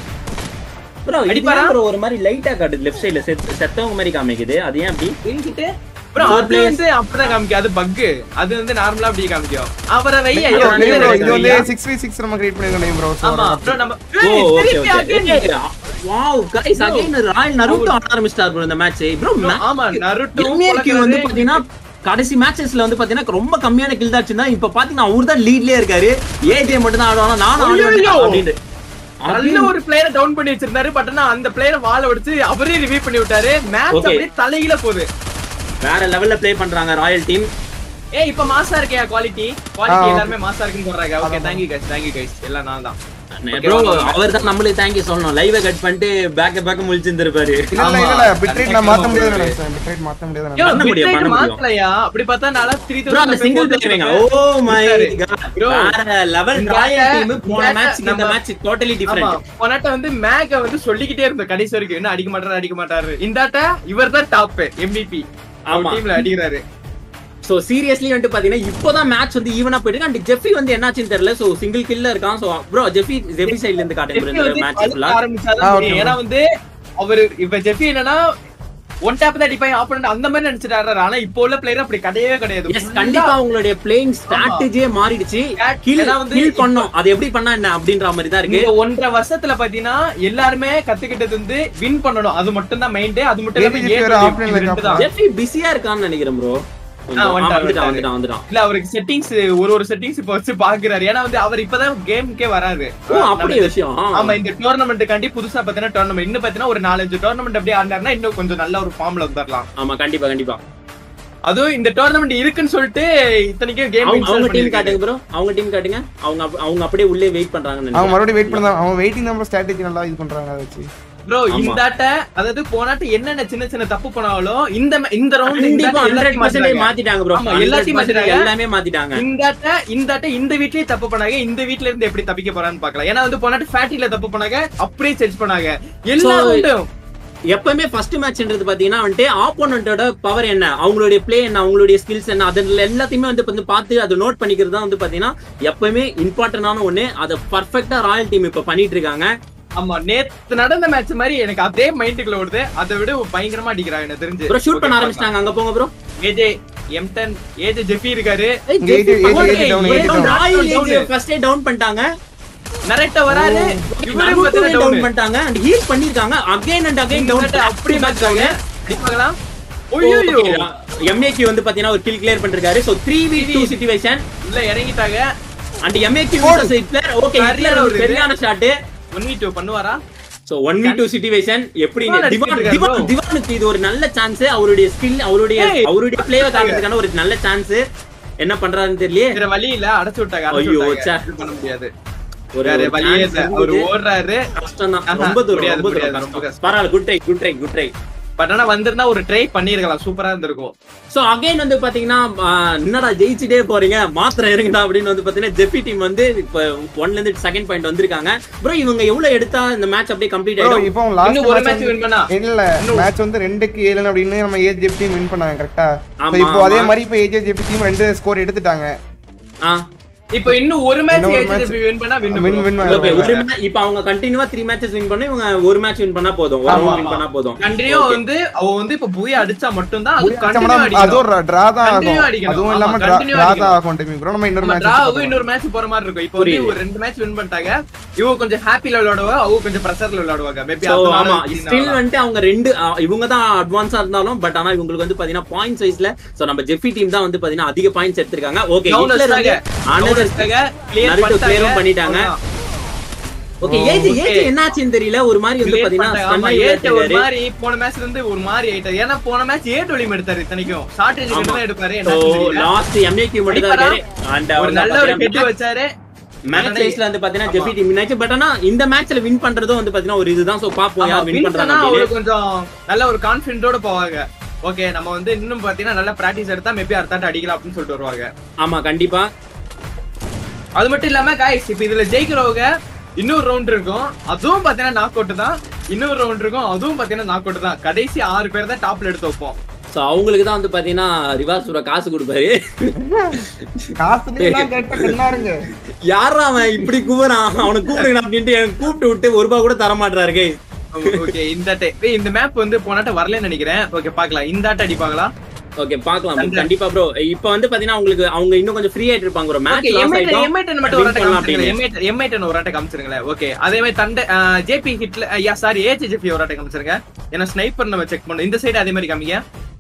ப்ரோ அடிப்பாரா? அடிப்பாரா ப்ரோ ஒரு மாதிரி லைட்டா காட்டுது லெஃப்ட் சைடுல செத்தவங்க மாதிரி காமிக்குது அது ஏன் அப்படி என்கிட்ட bro, Four அது players. வந்து அப்படிதான் காமிக்கும் அது பக் அது வந்து நார்மலா அப்படி காமிக்கும் அவரை வை Bro, ஐயோ, இல்ல bro, இது வந்து ஐயா. 6v6 நம்ம கிரியேட் பண்ணிருக்கோம் bro so ஆமா bro நம்ம ஓ ஏய், ஓகே திருப்பி okay again. Wow guys again royal Naruto ஆட ஆரம்பிச்சிட்டார் ப்ரோ இந்த மேட்ச் ப்ரோ ஆமா நருட்டோ எம்ஏக்கு வந்து பாத்தீங்கன்னா கடைசி மேட்சஸ்ல வந்து பாத்தீங்கன்னா ரொம்ப கம்மியான கில் தான் தான் இப்ப பாத்தீங்கன்னா அவர் தான் லீட்லயே இருக்காரு ஏஜே மட்டும் தான் ஆடுவாங்க நானும் ஆடுவேன் ஐயோ! அப்படின்னு நல்ல ஒரு பிளேயரை டவுன் பண்ணி வச்சிருந்தாரு பட் ஆனா அந்த பிளேயரை வாழ வச்சு அவரே ரிவ்யூ பண்ணி விட்டாரு மேட்ச் Okay. அப்படியே தலையில போகுது வேற லெவல்ல ப்ளே பண்றாங்க ராயல் டீம் ஏய் இப்ப மாசா இருக்கியா குவாலிட்டி குவாலிட்டி ஆ, எல்லாருமே மாசா இருக்குன்னு சொல்றாங்க okay thank you guys thank you guys எல்லாம் நான் தான் ப்ரோ அவர் தான் நம்மளுக்கு தேங்க்யூ சொல்லணும் லைவ் கட் பண்ணிட்டு பேக்க பேக்க முழிச்சிருந்திருப்பாரு இல்ல இல்ல ஆமா. இல்ல பிட்ரேட் நான் மாத்த முடியாது Thank you. நினைச்சேன் பிட்ரேட் மாத்த முடியாது யோ, பண்ண முடியும், bitrate பண்ண முடியும். மாத்தலையா அப்படி பார்த்தா நாளா த்ரீ ப்ரோ அந்த single player oh my Bro, வேற லெவல் இந்த ராயல் ஆட்ட- டீம் போன இந்த மேட்ச் இந்த நம்ம- மேட்ச் டோட்டலி ஆமா டிஃபரெண்ட் போனாட்ட வந்து மேக வந்து சொல்லிக்கிட்டே இருந்தோம் கடைசி வரைக்கும் என்ன அடிக்க மாட்டாரு அடிக்க மாட்டாரு இந்தாட்ட இவர் தான் டாப் எம்விபி ஆமா. டீம்ல அடிக்கிறாரு சோ சீரியஸ்லி வந்து பாத்தீங்கன்னா இப்போதான் மேட்ச் வந்து ஈவனா போயிட்டு இருக்கு அண்ட் ஜெஃபி வந்து என்னாச்சுன்னு தெரியல சோ சிங்கிள் கில்ல இருக்கான் சோ ப்ரோ ஜெஃபி ஜெஃபி சைடுல இருந்து காட்டுங்க bro ஜெஃபி இந்த வந்து மேட்ச் அழுத்த ஃபுல்லா ஆரம்பிச்சாதான் ஆ, okay, தெரியும். ஏன்னா வந்து அவரு இப்ப ஜெஃபி என்னன்னா ஒன் டேப் தான் அடிப்பாங்க ஆப்போனன்ட் அந்த மாதிரி நினைச்சிட்டு ஆடுறாரு ஆனா இப்போ உள்ள பிளேயர் அப்படி கிடையவே கிடையாது எஸ் கண்டிப்பா அவங்களுடைய பிளேயிங் ஸ்ட்ராட்டஜியே மாறிடுச்சு கில் ஏன்னா வந்து கில் பண்ணோம் அது எப்படி பண்ணா என்ன அப்படின்ற மாதிரி தான் இருக்கு இந்த ஒன்றரை வருஷத்துல பாத்தீங்கன்னா எல்லாருமே கத்துக்கிட்டது வந்து வின் பண்ணணும் அது மட்டும் தான் மைண்ட் அது மட்டும் இல்லாம ABGP ஏ வேற to offline ல இது ரெண்டு இருக்கா? தான். ஜெஃபி பிஸியா இருக்கான்னு நினைக்கிறேன் ப்ரோ ஆ, வந்துட்டான், வந்துட்டான் வந்துட்டான். வந்துட்டான் வந்துட்டான் இல்ல அவருக்கு செட்டிங்ஸ் ஒரு ஒரு செட்டிங்ஸ் இப்ப வச்சு பாக்குறாரு ஏன்னா வந்து அவர் இப்பதான் கேமுக்கே வராரு ஓ அப்படி விஷயம் ஆமா இந்த டோர்னமெண்ட்டுக்காண்டி புதுசா பாத்தீங்கன்னா டோர்னமெண்ட் இன்னும் பாத்தீங்கன்னா ஒரு நாலஞ்சு டோர்னமெண்ட் அப்படியே ஆண்டாருன்னா இன்னும் கொஞ்சம் நல்ல ஒரு ஃபார்ம்ல வந்துடலாம் ஆமா கண்டிப்பா கண்டிப்பா அதுவும் இந்த டோர்னமெண்ட் இருக்குன்னு சொல்லிட்டு இத்தனைக்கும் கேம் அவங்க அவங்க டீம் காட்டுங்க ப்ரோ அவங்க டீம் காட்டுங்க அவங்க அப்ப- அவங்க அப்படியே உள்ளே வெயிட் பண்றாங்கன்னு அவங்க நினைக்கிறேன் மறுபடியும் வெயிட் பண்ணா அவங்க வெயிட்டிங் நம்ம ஸ்ட்ராட்டஜி நல்லா இது பண்றாங்க அதை வச்சு ப்ரோ ஆமா. இந்த ஆட்ட அதாவது போனாட்ட என்னென்ன சின்ன சின்ன தப்பு பண்ணாலும் இந்த ம- இந்த ரவுண்ட் கண்டிப்பா ஹண்ட்ரட் பர்சன்டேஜ் மாத்திட்டாங்க ப்ரோ ஆமா, எல்லாத்தையும் மாத்திட்டாங்க. எல்லாமே மாத்திட்டாங்க இந்த ஆட்ட இந்த ஆட்ட இந்த வீட்லயே தப்பு பண்ணாங்க இந்த வீட்ல இருந்து எப்படி தப்பிக்க போறான்னு பார்க்கலாம் ஏன்னா வந்து போனாட்டு ஃபேட்டில தப்பு பண்ணாங்க அப்படியே செஞ்ச் பண்ணாங்க எல்லா So, round-ம் எப்பவுமே ஃபர்ஸ்ட் மேட்ச்ன்றது பாத்தீங்கன்னா வந்துட்டு ஆப்போனண்டோட பவர் என்ன அவங்களுடைய ப்ளே என்ன அவங்களுடைய ஸ்கில்ஸ் என்ன அதுல எல்லாத்தையுமே வந்து வந்து பார்த்து அதை நோட் பண்ணிக்கிறது தான் வந்து பாத்தீங்கன்னா எப்பவுமே இம்பார்ட்டன்டான ஒண்ணு அதை பர்ஃபெக்ட்டா ராயல் டீம் இப்ப பண்ணிட்டு இருக்காங்க ஆமா நேத்து நடந்த மேட்ச் மாதிரி எனக்கு அதே மைண்டுக்குள்ள வருது அதை விட பயங்கரமா அடிக்கிறாங்க எனக்கு தெரிஞ்சு ப்ரோ ஷூட் பண்ண ஆரம்பிச்சிட்டாங்க அங்க போங்க ப்ரோ ஏஜே எம்டன் ஏஜே ஜெஃபி இருக்காரு இங்க AJ AJ down, AJ down. down. ஃபர்ஸ்டே டவுன் பண்ணிட்டாங்க நரேட்ட வராரு இவரும் பாத்தீங்கன்னா டவுன் down. பண்ணிட்டாங்க அண்ட் ஹீல் பண்ணிருக்காங்க அகைன் அண்ட் அகைன் டவுன் இவர்கிட்ட அப்படி மேட்ச் ஆகுங்க அடிப்பாங்களா ஓய்யோ எம்ஏக்கு வந்து பாத்தீங்கன்னா ஒரு கில் கிளியர் பண்ணிருக்காரு சோ 3v2 சிச்சுவேஷன் உள்ள இறங்கிட்டாங்க அண்ட் எம்ஏக்கு ஹிட்லர் ஓகே சரியான ஹிட்லர் ஒரு ஒரு இது. சரியான ஷாட் ஒன் வி டூ பண்ணுவாரா சோ 1v2 சிச்சுவேஷன் எப்படி திவான் திவான் அடிச்சிட்டு திவான் இருக்காரு திவானுக்கு இது ஒரு நல்ல சான்ஸ் அவருடைய ஸ்கில் அவருடைய ஏய். அவருடைய பிளேவை காட்டுறதுக்கான ஒரு நல்ல சான்ஸ் என்ன பண்றாருன்னு தெரியலையே வேற வழி இல்ல அடைச்சு விட்டாங்க அடைச்சு ஐயோ, விட்டாங்க. ச்சே. இது பண்ண முடியாது ஒரு வேற ஒரு வழியே chance இல்ல அவர் இருந்தது. ஓடுறாரு கஷ்டம் தான் ஆஹா, ரொம்ப தூரம் முடியாது, ரொம்ப முடியாது, தூரம் ரொம்ப கஷ்டம். கஷ்டம். பரவாயில்ல good try good try good try but ஆனா வந்திருந்தா ஒரு ட்ரை பண்ணிருக்கலாம் சூப்பரா இருந்திருக்கும் சோ அகைன் வந்து பாத்தீங்கன்னா ஆ, என்னடா ஜெயிச்சுட்டே போறீங்க மாத்திரம் இருங்கடா அப்படின்னு வந்து பாத்தீங்கன்னா ஜெஃபி டீம் வந்து இப்ப ஒன்ல இருந்து செகண்ட் பாயிண்ட் வந்திருக்காங்க ப்ரோ இவங்க எவ்வளவு எடுத்தா இந்த மேட்ச் அப்படியே கம்ப்ளீட் Bro, ஆயிடும் இப்போ அவங்க லாஸ்ட் இன்னும் ஒரு மேட்ச் வின் பண்ணா இல்ல மேட்ச் வந்து ரெண்டுக்கு ஏழு அப்படின்னு நம்ம ஏஜ் டீம் வின் பண்ணாங்க கரெக்டா ஆமா, இப்போ அதே ஆமா. மாதிரி இப்போ ஏஜ் ஜெபி டீம் ரெண்டு ஸ்கோர் எடுத்துட்டாங்க ஆ இப்போ இன்னும் ஒரு மேட்ச் இன்னும் ஒரு ஏஜே match. வின் பண்ணா வின் வின் வின் Okay, ஒரு ma- இப்ப அவங்க கண்டினியூவா த்ரீ மேட்சஸ் வின் பண்ணி இவங்க ஒரு மேட்ச் வின் பண்ணா போதும் ஒரு ஆமா, round win பண்ணா போதும் கண்டினியூ Okay. வந்து அவ வந்து இப்ப பூயா அடிச்சா மட்டும்தான் அது அது கண்டினியூ ஒரு டிரா தான் Continue ஆகும் அடிக்கணும். அதுவும் ஆமா, இல்லாம continue டிரா தான் அடிக்கணும். ஆகும் டைம் ப்ரோ நம்ம இன்னொரு நம்ம டிரா ஆகும் மேட்ச் இன்னொரு மேட்ச் போற மாதிரி இருக்கும் இப்போ வந்து புரியுது. ஒரு ரெண்டு மேட்ச் வின் பண்ணிட்டாங்க இவங்க கொஞ்சம் ஹாப்பில விளையாடுவாங்க அவங்க கொஞ்சம் பிரஷர்ல விளையாடுவாங்க மேபி So, ஆமா ஸ்டில் வந்துட்டு அவங்க ரெண்டு ஆ, இவங்க தான் அட்வான்ஸா இருந்தாலும் பட் ஆனா இவங்களுக்கு வந்து பாத்தீங்கன்னா பாயிண்ட் வைஸ்ல சோ நம்ம ஜெஃபி டீம் தான் வந்து பாத்தீங்கன்னா அதிக பாயிண்ட்ஸ் எடுத்திருக்காங்க ஓகே ஹிட்லர் வந்து another கிளியர் Naruto clear-ம் பண்ணிட்டாங்க. ஓகே ஏஜ் ஏஜ் என்னாச்சுன்னு தெரியல ஒரு மாதிரி வந்து Relate பாத்தீங்கன்னா பண்ணிட்டாங்க. ஆமா, stun ஆகி ஏஜ் ஒரு இருக்காரு. மாதிரி போன மேட்ச்ல இருந்து ஒரு மாதிரி ஆயிட்டாரு ஏன்னா போன மேட்ச் ஏ டொலிம் எடுத்தாரு இத்தனைக்கும் ஷார்ட் ரேஞ்ச் ஆமா. தான் எடுப்பாரு So, என்னாச்சு தெரியல. last MAQ மட்டும் தான் இருக்காரு. And ஒரு அவர் நல்ல ஒரு ஹெட் பாத்தீங்கன்னா வச்சாரு மேட்ச் சைஸ்ல வந்து பாத்தீங்கன்னா ஆமா. ஜெபி டீம் மேட்ச் பட் ஆனா இந்த மேட்ச்ல வின் பண்றதும் வந்து பாத்தீங்கன்னா ஒரு இதுதான் சோ பாப்போம் யார் வின் பண்றாங்க அவரு அப்படின்னு. கொஞ்சம் நல்ல ஒரு கான்பிடன்டோட போவாங்க ஓகே நம்ம வந்து இன்னும் பாத்தீங்கன்னா நல்ல பிராக்டிஸ் எடுத்தா மேபி அடுத்தாட்ட அடிக்கலாம் அப்படின்னு சொல்லிட்டு வருவாங்க ஆமா கண்டிப்பா அது மட்டும் இல்லாம காய்ஸ் இப்ப இதுல ஜெயிக்கிறவங்க இன்னொரு ரவுண்ட் இருக்கும் அதுவும் பாத்தீங்கன்னா நாக் அவுட் தான் இன்னொரு ரவுண்ட் இருக்கும் அதுவும் பாத்தீங்கன்னா நாக் அவுட் தான் கடைசி ஆறு பேர் தான் டாப்ல எடுத்து வைப்போம் சோ அவங்களுக்கு தான் வந்து பாத்தீங்கன்னா ரிவாஸ் சூரா காசு கொடுப்பாரு காசு நீங்களாம் கேட்ட கண்ணாருங்க யாரா அவன் இப்படி கூவுறான் அவனை கூப்பிடுங்க அப்படின்ட்டு எனக்கு கூப்பிட்டு விட்டு ஒரு ரூபா கூட தர மாட்டாரு guys. ஓகே இந்த டை- ஏய், இந்த மேப் வந்து போனாட்ட வரலன்னு நினைக்கிறேன் ஓகே பாக்கலாம் இந்த ஆட்ட அடிப்பாங்களா ஓகே பாக்கலாம் bro. நன்றி. கண்டிப்பா ப்ரோ இப்போ வந்து பாத்தீங்கன்னா உங்களுக்கு அவங்க இன்னும் கொஞ்சம் ஃப்ரீ ஆயிட்டு இருப்பாங்க bro match Okay, loss M8 ஆயிட்டோம் M8 மட்டும் ஒரு win ஆட்ட பண்ணலாம் காமிச்சிருங்களேன். அப்படின்னு. M8 M8 ஒரு ஆட்ட காமிச்சிருங்களேன் ஓகே அதே மாதிரி தண்டை ஜேபி ஹிட்ல யா சாரி ஏஜிஜிபி ஒரு ஆட்ட காமிச்சிருங்க ஏன்னா ஸ்னைப்பர் நம்ம செக் பண்ணோம் இந்த சைடு அதே மாதிரி காமிங்க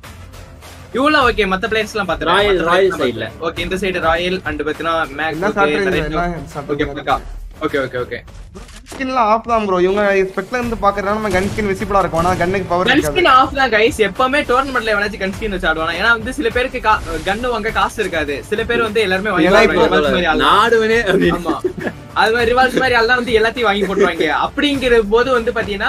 இவ்வளவு ஓகே மத்த பிளேயர்ஸ் எல்லாம் பாத்துறேன் Royal- மத்த Royal players எல்லாம் side ல. பாத்துறேன். ஓகே இந்த சைடு ராயல் அண்ட் பாத்தீங்கன்னா மேக் என்ன சாப்பிட்றீங்க என்ன சாப்பிட்றீங்க ஓகே ஓகே ஓகே ஸ்கின்லாம் ஆஃப் தான் ப்ரோ இவங்க ஸ்பெக்ல இருந்து பாக்குறதுனால நம்ம கன் ஸ்கின் விசிபிளா இருக்கும் ஆனா கன்னுக்கு பவர் கன் இருக்காது ஸ்கின் ஆஃப் தான் கைஸ் எப்பவுமே டோர்னமெண்ட்ல எவனாச்சும் கன் ஸ்கின் வச்சு ஆடுவாங்க ஏன்னா வந்து சில பேருக்கு கன்னு வாங்க காசு இருக்காது சில பேர் வந்து எல்லாருமே வாங்கி ஏன்னா போடுவாங்க. இப்போ revolve மாதிரி ஆளு. நாடுவனே அப்படின்னு. ஆமா அது மாதிரி ரிவால்ஸ் மாதிரி எல்லாம் வந்து எல்லாத்தையும் வாங்கி போட்டுருவாங்க அப்படிங்கிற போது வந்து பாத்தீங்கன்னா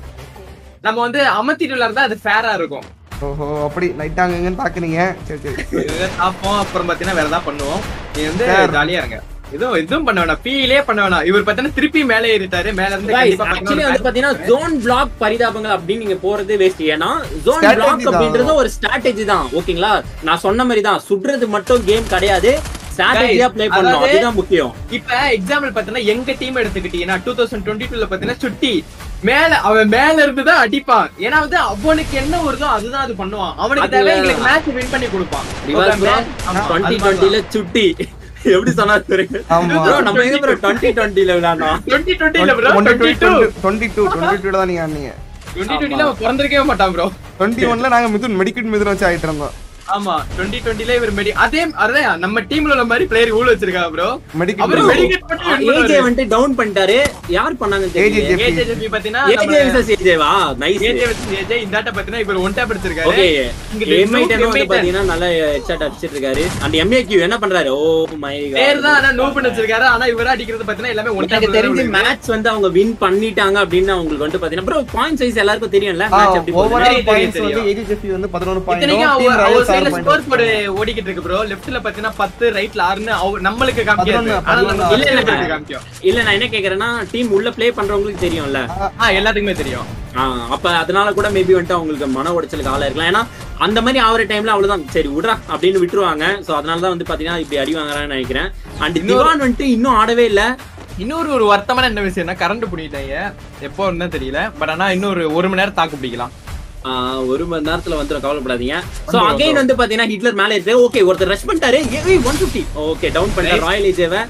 நம்ம வந்து அமர்த்திட்டு விளையாடுறதா அது ஃபேரா இருக்கும் ஓஹோ அப்படி லைட்டா அங்கங்கன்னு தாக்குனீங்க சரி சரி இதை சாப்பிப்போம் அப்புறம் பாத்தீங்கன்னா வேற ஏதாவது பண்ணுவோம் நீ வந்து Fair. ஜாலியா இருங்க இதுவும் இதுவும் பண்ண வேணாம் ஃபீலே பண்ண வேணாம் இவர் பாத்தீங்கன்னா திருப்பி மேலே ஏறிட்டாரு மேல இருந்து Guys, கண்டிப்பா actually பாத்தீங்கன்னா வந்து பாத்தீங்கன்னா zone block பரிதாபங்கள் அப்படின்னு நீங்க போறது waste. ஏன்னா zone Strategy block தான். அப்படின்றது ஒரு strategy தான் ஓகேங்களா நான் சொன்ன மாதிரி தான் சுடுறது மட்டும் கேம் கிடையாது ஸ்ட்ராட்டஜியா Guys, ப்ளே பண்ணணும் அதாவது- அதுதான் முக்கியம் இப்ப எக்ஸாம்பிள் பாத்தீங்கன்னா எங்க டீம் எடுத்துக்கிட்டீங்கன்னா டூ தௌசண்ட் டுவெண்ட்டி டூல பாத்தீங்கன்னா சுட்டி மேல அவன் மேல இருந்து தான் அடிப்பான் ஏன்னா வந்து அவனுக்கு என்ன வருதோ அதுதான் அது பண்ணுவான் அவனுக்கு அது- தேவை எங்களுக்கு மேட்ச் வின் பண்ணி கொடுப்பான் ரிவர்ஸ் Okay, man. ஆமா, டுவெண்ட்டி அது மாதிரிதான். டுவெண்ட்டில சுட்டி எப்படி சொன்னாரு தெரியுங்க? ஆமா Bro, நம்ம எங்க ப்ரோ டுவெண்ட்டி டுவெண்ட்டில விளையாடணும் 2020 இல்ல bro, 22. Twenty two twenty two தான் நீங்க ஆனீங்க 2020 ல அவன் பிறந்திருக்கவே மாட்டான் bro. டுவெண்ட்டி ஒன்ல நாங்க மிதுன் மெடிக்கெட் மிதுன் வச்சு ஆயிட்டு இருந்தோம் ஆமா 2020 ல இவர் மெடி அதே அதான் நம்ம டீம்ல உள்ள மாதிரி பிளேயர் ஊழ வச்சிருக்கா ப்ரோ மெடிக்கெட் அவரு மிதுன் மெடிக்கெட் பண்ணி win ஏஜே பண்ணுவாரு. வந்துட்டு டவுன் பண்ணிட்டாரு யார் பண்ணாங்க AJ தெரியல AJJP பாத்தீங்கன்னா ஏஜே நம்ம விசஸ் ஏஜேவா நைஸ் AJ versus AJ, இந்த ஆட்ட பாத்தீங்கன்னா இவர் ஒன் டேப் எடுத்திருக்காரு ஓகே இங்க எம்ஐ Nuke வந்து M8 பாத்தீங்கன்னா நல்ல ஹெட்ஷாட் அடிச்சிட்டு இருக்காரு அண்ட் எம்ஏக்யூ என்ன பண்றாரு ஓ மை பேர் தான் ஆனா நூப் வச்சிருக்காரு ஆனா இவர அடிக்கிறது பாத்தீங்கன்னா எல்லாமே ஒன் எனக்கு தெரிஞ்சு மேட்ச் வந்து அவங்க வின் பண்ணிட்டாங்க அப்படின்னு அவங்களுக்கு வந்து பாத்தீங்கன்னா ப்ரோ பாயிண்ட் சைஸ் எல்லாருக்கும் தெரியும்ல மேட்ச் எப்படி போகுது ஓவரால் தெரியும், பாயிண்ட்ஸ் வந்து தெரியும். ஏஜிஎஃப்சி வந்து பதினொன்று இத்தனைக்கும் அவர் அவர் பாயிண்ட் சைடுல ஸ்கோர் போர்டு ஓடிக்கிட்டு இருக்கு ப்ரோ லெஃப்ட்ல பாத்தீங்கன்னா பத்து ரைட்ல ஆறுன்னு அவ- நம்மளுக்கு காமிக்காது பதினொன்னு, ஆனா நம்ம பதினொன்னு. இல்ல இல்ல இல்ல. காமிக்கும் இல்ல நான் என்ன கேக்குறேன்னா டீம் உள்ள ப்ளே பண்றவங்களுக்கு தெரியும்ல ஆ எல்லாத்துக்குமே தெரியும் ஆ, அப்ப அதனால கூட மேபி வந்துட்டு அவங்களுக்கு மன உடைச்சலுக்கு ஆளா இருக்கலாம் ஏன்னா அந்த மாதிரி ஆகிற டைம்ல அவ்வளவுதான் சரி விடுறா அப்படின்னு விட்டுருவாங்க சோ அதனால தான் வந்து பாத்தீங்கன்னா இப்படி அடி வாங்குறான்னு நினைக்கிறேன் அண்ட் திவான் வந்துட்டு இன்னும் ஆடவே இல்ல இன்னொரு ஒரு வருத்தமான என்ன விஷயம்னா கரண்ட் பிடிக்கிட்டாங்க எப்போ தான் தெரியல பட் ஆனா இன்னொரு ஒரு மணி நேரம் தாக்கு பிடிக்கலாம் ஆ, ஒரு மணி நேரத்துல வந்துடும் கவலைப்படாதீங்க சோ வந்துரும், அகைன் வந்து பாத்தீங்கன்னா ஹிட்லர் மேல இருக்கு ஓகே ஒருத்தர் ரஷ் பண்ணிட்டாரு ஒன் பிப்டி ஓகே டவுன் பண்ணிட்டாரு ராயல் ஏஜேவை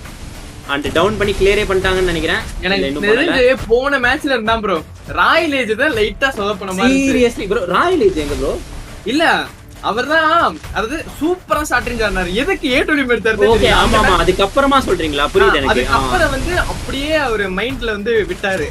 அண்ட் டவுன் பண்ணி கிளியரே பண்ணிட்டாங்கன்னு நினைக்கிறேன் எனக்கு இல்ல, இன்னும் பண்ணல. தெரிஞ்சு போன மேட்ச்ல இருந்தா ப்ரோ ராயல் ஏஜ் தான் லைட்டா சொதப்பன மாதிரி இருந்துச்சு. சீரியஸ்லி ப்ரோ ராயல் ஏஜ் எங்க ப்ரோ இல்ல அவர்தான் அதாவது சூப்பரா ஸ்டார்டிங் ஆனாரு எதுக்கு ஏ டொலி எடுத்தாரு ஓகே ஆமா ஆமா அதுக்கப்புறமா சொல்றீங்களா புரியுது எனக்கு ஆ. அதுக்கப்புறம் வந்து அப்படியே அவர் மைண்ட்ல வந்து விட்டாரு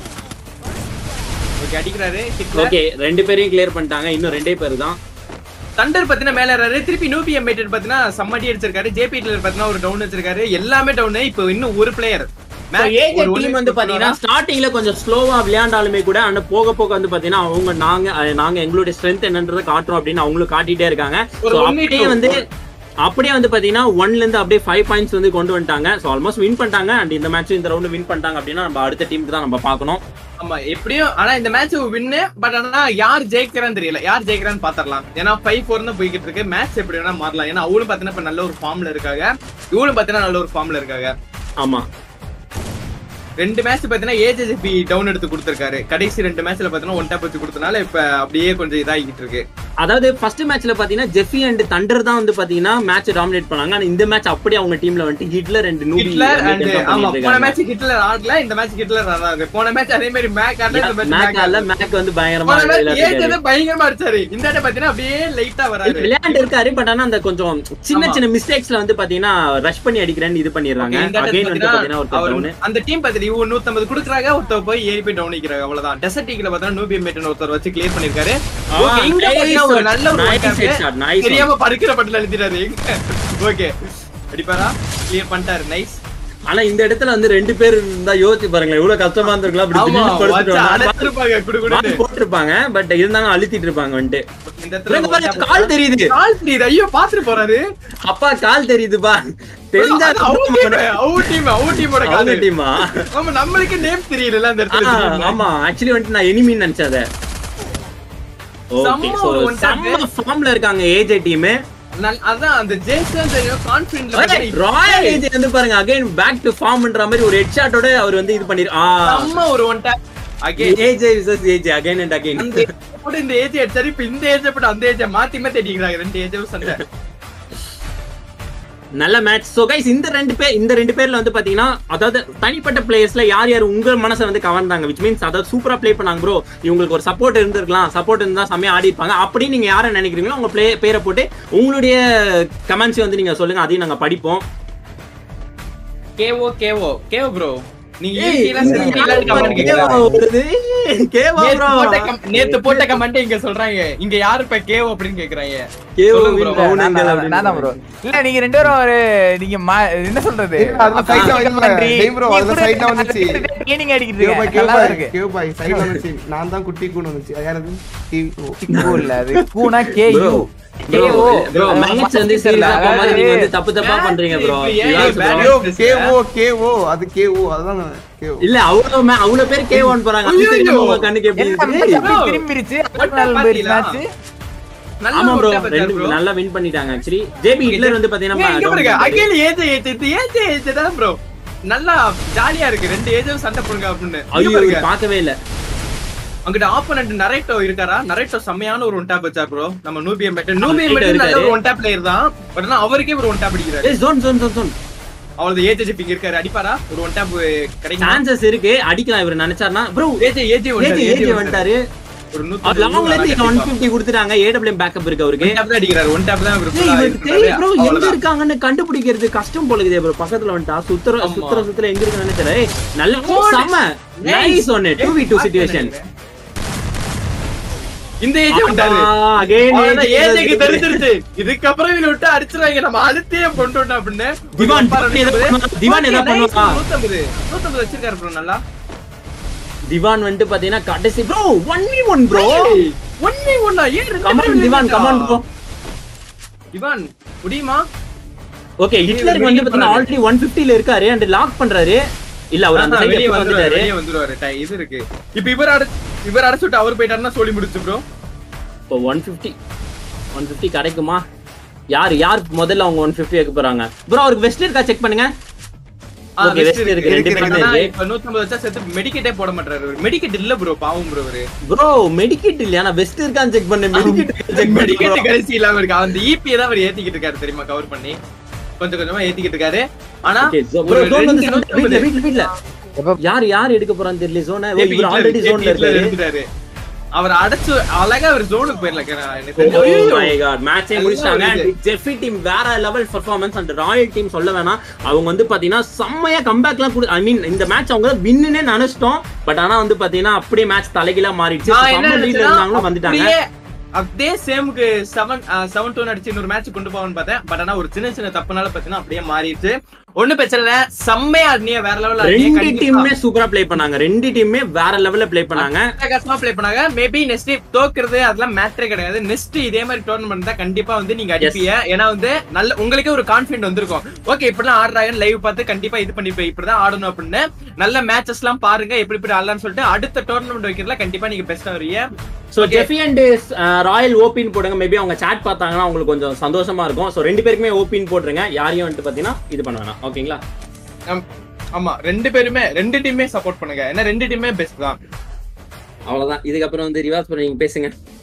ஓகே அடிக்கிறாரு ஹிட்ல ஓகே ரெண்டு பேரையும் கிளியர் பண்ணிட்டாங்க இன்னும் ரெண்டே பேர் தான் தண்டர் பாத்தீங்கன்னா மேல ஏறாரு திருப்பி நூபி எம்பேட்டட் பாத்தீங்கன்னா சம்மடி அடிச்சிருக்காரு ஜேபி பாத்தீங்கன்னா ஒரு டவுன் வச்சிருக்காரு எல்லாமே டவுன் இப்போ இன்னும் ஒரு பிளேயர் டீம் வந்து பாத்தீங்கன்னா ஸ்டார்டிங்ல கொஞ்சம் ஸ்லோவா விளையாண்டாலுமே கூட ஆனா போக போக வந்து பாத்தீங்கன்னா அவங்க நாங்க அஹ், நாங்க எங்களுடைய ஸ்ட்ரென்த் என்னன்றதை காட்டுறோம் அப்படின்னு அவங்களும் காட்டிட்டே இருக்காங்க ஒரு So, one அப்படியே two. வந்து அப்படியே வந்து பாத்தீங்கன்னா ஒன்ல இருந்து அப்படியே ஃபைவ் பாயிண்ட்ஸ் வந்து கொண்டு வந்துட்டாங்க ஸோ ஆல்மோஸ்ட் வின் பண்ணிட்டாங்க அண்ட் இந்த மேட்ச் இந்த ரவுண்ட் வின் பண்ணிட்டாங்க அப்படின்னா நம்ம அடுத்த டீமுக்கு தான் நம்ம பார்க்கணும் ஆமா எப்படியும் ஆனா இந்த மேட்ச் வின்னு பட் ஆனா யார் ஜெயிக்கிறான்னு தெரியல யார் ஜெயிக்கிறான்னு பாத்திரலாம் ஏன்னா ஃபைவ் ஃபோர் தான் போய்கிட்டு இருக்கு மேட்ச் எப்படி வேணா மாறலாம் ஏன்னா அவளும் பாத்தீங்கன்னா இப்ப நல்ல ஒரு ஃபார்ம்ல இருக்காங்க இவளும் பாத்தீங்கன்னா நல்ல ஒரு ஃபார்ம்ல இருக்காங்க ஆமா ரெண்டு மேட்ச் பாத்தீங்கன்னா ஏஜிபி டவுன் எடுத்து கொடுத்திருக்காரு கடைசி ரெண்டு மேட்ச்ல பாத்தீங்கன்னா ஒன் டேப் வச்சு கொடுத்தனால இப்ப அப்படியே கொஞ்சம் இதாகிட்டு இருக்கு அதாவது ஃபர்ஸ்ட் மேட்ச்ல பாத்தீங்கன்னா ஜெஃபி அண்ட் தண்டர் தான் வந்து பாத்தீங்கன்னா மேட்ச் டாமினேட் பண்ணாங்க ஆனா இந்த மேட்ச் அப்படியே அவங்க டீம்ல வந்துட்டு ஹிட்லர் அண்ட் நூபி ஹிட்லர் வந்து அண்ட் temper ஆமா பண்ணிட்டு போன இருக்காங்க. மேட்ச் ஹிட்லர் ஆடல இந்த மேட்ச் ஹிட்லர் ஆடாது போன மேட்ச் அதே மாதிரி மேக் ஆடல இந்த மேட்ச் மேக் மேக் ஆடல ஆடல மேக் வந்து பயங்கரமா போன மேட்ச் விளையாடிருக்காரு. ஏஜே பயங்கரமா அடிச்சாரு இந்த வாட்டி பாத்தீங்கன்னா அப்படியே லைட்டா வராரு விளையாண்டு இருக்காரு பட் ஆனா அந்த கொஞ்சம் சின்ன ஆமா. சின்ன மிஸ்டேக்ஸ்ல வந்து பாத்தீங்கன்னா ரஷ் பண்ணி அடிக்கிறேன்னு இது பண்ணிடுறாங்க Okay, இந்த வாட்டி அகைன் வந்து பாத்தீங்கன்னா பாத்தீங்கன்னா ஒரு அவர் டவுன் அந்த டீம் பாத்தீங்க இவங்க 150 குடுக்குறாங்க ஒருத்தர் போய் ஏறி போய் டவுன் நிக்கிறாங்க அவ்வளவுதான் டெசர்ட் டீக்ல பார்த்தா நூபி மேட்டன் ஒருத்தர் வச்சு கிளியர் பண்ணிருக்காரு Okay, இங்க பாத்தீங்கன்னா ஒரு நல்ல ஒரு one tap. தெரியாம படுக்கிற பட்டுல எழுதிட்டாரு ஓகே அடிப்பாரா கிளியர் பண்ணிட்டாரு நைஸ் ஆனா இந்த இடத்துல வந்து ரெண்டு பேர் இருந்தா யோசிச்சு பாருங்களேன் எவ்வளவு கஷ்டமா இருந்திருக்கலாம் அப்படி ஆமா திடீர்னு படுத்துட்டு வச்சு வந்தா. அடைச்சிருப்பாங்க குடு குடுன்னு. வால் போட்டிருப்பாங்க பட் இருந்தாலும் அழுத்திட்டு இருப்பாங்க வந்துட்டு இந்த இடத்துல இங்க பாருங்க, one tap கால் தெரியுது கால் தெரியுது ஐயோ பாத்துட்டு போறாரு அப்பா கால் தெரியுதுப்பா தெரிஞ்சா அது அவங்க team, அவங்க team, அவங்க team ஓட அவங்க காலு. டீமா ஆமா நம்மளுக்கு நேம் தெரியல அந்த இடத்துல திடீர்னு. ஆமா ஆக்சுவலி வந்துட்டு நான் எனிமின்னு நினைச்சேன் அத ஓகே செம்ம சோ ஒரு one tap. செம்ம ஃபார்ம்ல இருக்காங்க ஏஜே டீம் நல்- அதான் அந்த ஜேசன் தெரியும் கான்பிடன்ட்ல ராயல் ஏஜே வந்து பாருங்க அகைன் பேக் டு ஃபார்ம்ன்ற மாதிரி ஒரு ஹெட் ஷாட்டோட அவர் வந்து இது பண்ணிரு ஆ செம்ம ஒரு one tap again AJ versus AJ again and again அந்த age போட்டு இந்த ஏஜ் அடிச்சாரு இப்ப இந்த ஏஜ் போட்டு அந்த ஏஜ் மாத்தி மாத்தி அடிக்கிறாங்க ரெண்டு ஏஜ் சண்டை நல்ல மேட்ச் சோ கைஸ் இந்த ரெண்டு பேர் இந்த ரெண்டு பேர்ல வந்து பாத்தீங்கன்னா அதாவது தனிப்பட்ட பிளேயர்ஸ்ல யார் யார் உங்க மனசை வந்து கவர்ந்தாங்க விச் மீன்ஸ் அதாவது சூப்பரா ப்ளே பண்ணாங்க ப்ரோ இவங்களுக்கு ஒரு சப்போர்ட் இருந்திருக்கலாம் சப்போர்ட் இருந்தா செம்மையா ஆடி இருப்பாங்க அப்படின்னு நீங்க யாரை நினைக்கிறீங்களோ உங்க பிளே பேரை போட்டு உங்களுடைய கமெண்ட்ஸ் வந்து நீங்க சொல்லுங்க அதையும் நாங்க படிப்போம் கேவோ கேவோ கேவோ ப்ரோ நீங்க ஏய், ஈட்டில செஞ்சில கமெண்ட் கேவா வருது. கேவா நேத்து bro. போட்ட com- நேத்து போட்ட கமெண்ட் இங்க சொல்றாங்க இங்க யாரு இப்ப கேவோ அப்படின்னு கேக்குறாங்க கேவா சொல்லுங்க win bro. down நான் எங்கள் தான் அப்படின்னு நான் தான் bro. இல்ல நீங்க ரெண்டு பேரும் ஒரு நீங்க மா- என்ன சொல்றது அது side ல வந்து நன்றி. டேய் bro, நீ அது கூட side ல வந்துச்சு. training அடிக்கிட்டு கேவ் பாய், இருக்கீங்க. கேவ் நல்லா பாய், இருக்கு. கேவ் பாய், side ல வந்துச்சு. நான் தான் குட்டி கூண்டு வந்துச்சு அது யாரது KO. கூ இல்ல, அது கூனா KU. Bro, KO. bro, அது match வந்து தெரியல. serious ஆ போகும்போது அதாவது நீங்க வந்து தப்பு தப்பா பண்றீங்க bro. இப்ப ஏன் Vilas bro. bad- KO, KO, KO, அது KO, அதுதான் நான் KO. இல்ல அவ்வளவு மே- அவ்வளவு பேர் கேவான் போறாங்க அது ஐயோ, தெரியுமா ஐயோ. உங்க கண்ணுக்கு எப்படி எல்லாம் இருக்கு? match அப்படியே திரும்பிருச்சு. Arsenal பாத்தீங்களா? match. நல்ல ஆமா ஒரு ப்ரோ tap ரெண்டு bro. நல்லா வின் பண்ணிட்டாங்க ஆக்சுவலி ஜேபி ஹிட்லர் வந்து ஏய், இங்க பாத்தீங்கன்னா பாருங்க down அகைன் ஏஜ் ஏஜ் இது ஏஜ் ஏஜ் தான் ப்ரோ நல்லா ஜாலியா இருக்கு ரெண்டு ஏஜும் சண்டை போடுங்க அப்படின்னு இங்க ஐயோ பாருங்க. இது பார்க்கவே இல்ல அங்கிட்ட ஆப்போனன்ட் நரேட்டோ இருக்காரா நரேட்டோ செம்மையான ஒரு ஒன் டேப் வச்சார் ப்ரோ நம்ம நூபியம் மெட்டன் நூபியம் Narrator மெட்டன் நல்ல ஒரு இருக்காரு. ஒன் டேப் பிளேயர் தான் பட் ஆனா அவருக்கே ஒரு ஒன் டேப் அடிக்கிறாரு ஏய் ஜோன் ஜோன் ஜோன் ஜோன் அவ்வளவு ஏஜ் ஜிப்பிங் இருக்காரு அடிப்பாரா ஒரு ஒன் டேப் கிடைக்கும் சான்சஸ் இருக்கு அடிக்கலாம் இவர் நினைச்சாருன்னா bro AJ AJ AJ AJ வந்துட்டாரு ஒரு அவர் லாங்ல இருந்து ஒன் பிப்டி கொடுத்துட்டாங்க ஏடபிள்யூ பேக்கப் இருக்கு அவருக்கு ஒன் டேப் தான் அடிக்கிறாரு ஒன் டேப் தான் இவரு ஏய், full ஆ இவருக்கு இருக்கிறாரு. தெரியும் ப்ரோ எங்க அவ்வளவுதான். இருக்காங்கன்னு கண்டுபிடிக்கிறது கஷ்டம் போல இருக்குது ப்ரோ பக்கத்துல வந்துட்டா சுத்துற ஆமா. சுத்துற சுத்துற எங்க இருக்குன்னு நினைச்சல ஏய், நல்ல Good. செம நைஸ் ஒன்னு டூ வி டூ சிச்சுவேஷன் இந்த ஏஜ் வந்தாரு அகைன் அவ்வளவுதான் ஏஜுக்கு தெரிஞ்சிருச்சு இதுக்கப்புறம் இவனை விட்டு அடிச்சிருவாங்க நம்ம அடுத்தே கொண்டு வந்தோம் அப்படின்னு திவான், திவான் எதா பண்ணுவா? திவான் எதா பண்ணுவா? நூத்தம்பது நூத்தம்பது வச்சிருக்காரு ப்ரோ நல்லா திவான் வந்துட்டு பாத்தீங்கன்னா கடைசி bro one v one bro ஒன்னே ஒன்னா ஏன் ரெண்டு கமான் பேரும் திவான் இல்லையா? கமான் ப்ரோ திவான் முடியுமா ஓகே ஹிட்லருக்கு வந்து பாத்தீங்கன்னா ஆல்ரெடி ஒன் பிப்டில இருக்காரு அண்ட் லாக் பண்றாரு இல்ல அவர் அந்த ஆஹா, வெளிய சைடு வந்துருவாரு வந்துட்டாரு வெளிய வந்துருவாரு டை- இது இருக்கு இப்ப இவர் அடி இவர் அடிச்சு விட்டு அவர் போயிட்டாருன்னா சொல்லி முடிச்சு ப்ரோ இப்போ ஒன் ஃபிஃப்டி ஒன் ஃபிஃப்டி கிடைக்குமா யார் யார் முதல்ல அவங்க ஒன் ஃபிஃப்டி வைக்க போறாங்க ப்ரோ அவருக்கு வெஸ்ட் இருக்கா செக் பண்ணுங்க Okay, vest இருக்கு, ரெண்டு பேருமே இருக்கு. இப்ப நூத்தம்பது வச்சா சேர்த்து மெடிக்கெட்டே போட மாட்டாரு மெடிக்கெட் இல்ல ப்ரோ பாவம் ப்ரோ அவரு ப்ரோ மெடிக்கெட் இல்லையா நான் வெஸ்ட் இருக்கான்னு செக் பண்ணேன் மெடிக்கெட் செக் மெடிக்கெட் பண்ணி கடைசி இல்லாம இருக்கு அந்த இபி தான் அவர் ஏத்திக்கிட்டு இருக்காரு தெரியுமா கவர் பண்ணி கொஞ்சம் கொஞ்சமா ஏத்திக்கிட்டு இருக்காரு ஆனா ப்ரோ ஒரு ஜோன் வந்து ரெண்டு வீட்ல நூத்தம்பது வீட்ல வீட்ல எப்ப- யார் யார் எடுக்க போறான்னு தெரியல ஜோனை JP இவர் Hitler, ஆல்ரெடி JP ஜோன்ல Hitler இருக்காரு இருந்துட்டாரு. அவர் அடைச்சு அழகா அவர் ஜோனுக்கு போயிடல எனக்கு Oh தெரிஞ்சு. my god மேட்சே அதுதான் முடிச்சிட்டாங்க இது. ஜெஃபி டீம் வேற level performance and royal team சொல்ல வேணாம் அவங்க வந்து பாத்தீங்கன்னா செம்மையா கம்பேக்லாம் கொடு ஐ மீன் இந்த மேட்ச் அவங்க வின்னுனே நினைச்சிட்டோம் பட் ஆனா வந்து பாத்தீங்கன்னா அப்படியே மேட்ச் தலைகீழா மாறிடுச்சு நான் என்ன செம்ம லீட்ல நினைச்சேன்னா, இருந்தாங்களும் வந்துட்டாங்க அப்படியே அதே சேமுக்கு செவன் செவன் டூன் அடிச்சு இன்னொரு மேட்ச் கொண்டு போவான்னு பார்த்தேன் பட் ஆனா ஒரு சின்ன சின்ன தப்புனால பாத்தீங்கன்னா அப்படியே மாறிடுச்சு ஒண்ணு பிரச்சனை இல்ல செம்மையா ஆடினிய வேற லெவல்ல ரெண்டு டீமுமே சூப்பரா ப்ளே பண்ணாங்க ரெண்டு டீமுமே வேற லெவல்ல ப்ளே பண்ணாங்க கஷ்டமா ப்ளே பண்ணாங்க மேபி நெக்ஸ்ட் தோக்குறது அதெல்லாம் மேட்டரே கிடையாது நெக்ஸ்ட் இதே மாதிரி டோர்னமெண்ட் தான் கண்டிப்பா வந்து நீங்க அடிப்பீங்க ஏன்னா வந்து நல்ல உங்களுக்கே ஒரு கான்பிடன்ட் வந்திருக்கும் ஓகே இப்படிலாம் ஆடுறாங்க லைவ் பார்த்து கண்டிப்பா இது பண்ணி இப்படிதான் ஆடணும் அப்படின்னு நல்ல மேட்சஸ் எல்லாம் பாருங்க எப்படி இப்படி ஆடலாம்னு சொல்லிட்டு அடுத்த டோர்னமெண்ட் வைக்கிறதுல கண்டிப்பா நீங்க பெஸ்டா வரீங்க சோ ஜெஃபி அண்ட் ராயல் ஓபின் போடுங்க மேபி அவங்க சாட் பார்த்தாங்கன்னா அவங்களுக்கு கொஞ்சம் சந்தோஷமா இருக்கும் சோ ரெண்டு பேருக்குமே ஓபின் போட்டுருங்க யாரையும் வந்துட்டு பாத்தீங்கன்னா இது பண்ண வேணாம் ஓகேங்களா ஆம், ஆமா ரெண்டு பேருமே ரெண்டு டீமே சப்போர்ட் பண்ணுங்க ஏன்னா ரெண்டு டீமே பெஸ்ட் தான் அவ்வளவுதான் இதுக்கப்புறம் வந்து ரிவாஸ் பண்ணி நீங்க பேசுங்க